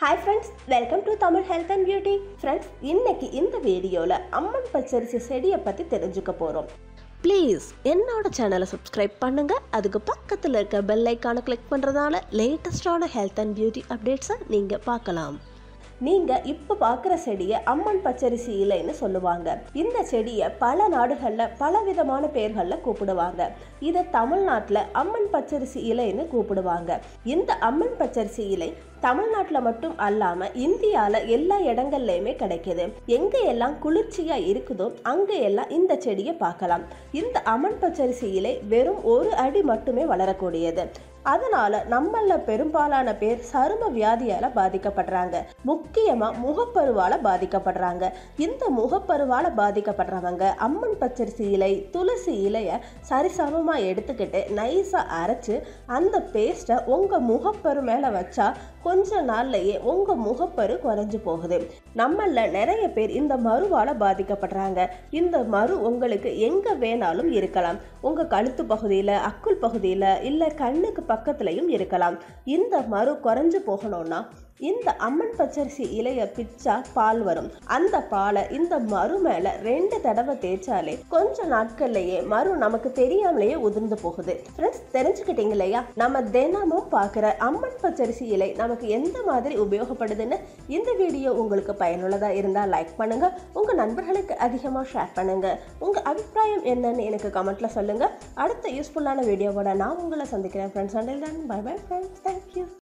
hi friends welcome to Tamil health and beauty friends இன்னைக்கு இந்த வீடியோவில் அம்மன் பச்சரிசி செடியை பற்றி தெரிஞ்சுக்க போகிறோம் ப்ளீஸ் என்னோட சேனலை சப்ஸ்கிரைப் பண்ணுங்க அதுக்கு பக்கத்தில் இருக்க பெல் ஐக்கானை கிளிக் பண்ணுறதால லேட்டஸ்டான ஹெல்த் அண்ட் பியூட்டி அப்டேட்ஸை நீங்கள் பார்க்கலாம் நீங்கள் இப்போ பார்க்குற செடியை அம்மன் பச்சரிசி இலைன்னு சொல்லுவாங்க இந்த செடியை பல நாடுகளில் பலவிதமான பேர்களில் கூப்பிடுவாங்க இதை தமிழ்நாட்டில் அம்மன் பச்சரிசி இலைன்னு கூப்பிடுவாங்க இந்த அம்மன் பச்சரிசி இலை தமிழ்நாட்டில் மட்டும் அல்லாமல் இந்தியாவில் எல்லா இடங்கள்லையுமே கிடைக்குது எங்கே எல்லாம் குளிர்ச்சியாக இருக்குதோ அங்கே எல்லாம் இந்த செடியை பார்க்கலாம் இந்த அம்மன் பச்சரிசி இலை வெறும் ஒரு அடி மட்டுமே வளரக்கூடியது அதனால நம்மள பெரும்பாலான பேர் சரும வியாதியால பாதிக்கப்படுறாங்க முக்கியமா முகப்பருவால பாதிக்கப்படுறாங்க இந்த முகப்பருவால பாதிக்கப்படுறவங்க அம்மன் பச்சரிசி இலை துளசி இலைய சரிசமமா எடுத்துக்கிட்டு நைஸா அரைச்சு அந்த பேஸ்ட்டை உங்க முகப்பரு மேல வச்சா கொஞ்ச நாள்லயே உங்க முகப்பரு குறைஞ்சு போகுது நம்மள நிறைய பேர் இந்த மருவால பாதிக்கப்படுறாங்க இந்த மரு உங்களுக்கு எங்க வேணாலும் இருக்கலாம் உங்க கழுத்து பகுதியில அக்குள் பகுதியில இல்ல கண்ணுக்கு பக்கத்துலயும் இருக்கலாம் இந்த மரு குறைஞ்சு போகணும்னா இந்த அம்மன் பச்சரிசி இலைய பிச்சா பால் வரும் அந்த பாலை இந்த மறு மேல ரெண்டு தடவை தேய்ச்சாலே கொஞ்ச நாட்கள்லயே மறு நமக்கு தெரியாமலேயே உதிர்ந்து போகுது ஃப்ரெண்ட்ஸ் தெரிஞ்சுக்கிட்டீங்க இல்லையா நம்ம தினமும் பார்க்குற அம்மன் பச்சரிசி இலை நமக்கு எந்த மாதிரி உபயோகப்படுதுன்னு இந்த வீடியோ உங்களுக்கு பயனுள்ளதா இருந்தா லைக் பண்ணுங்க உங்க நண்பர்களுக்கு அதிகமாக ஷேர் பண்ணுங்க உங்க அபிப்பிராயம் என்னன்னு எனக்கு கமெண்ட்ல சொல்லுங்க அடுத்த யூஸ்ஃபுல்லான வீடியோவோட நான் உங்களை சந்திக்கிறேன் ஃப்ரெண்ட்ஸ் அண்டில் தான் பை பை ஃப்ரெண்ட்ஸ் தேங்க்யூ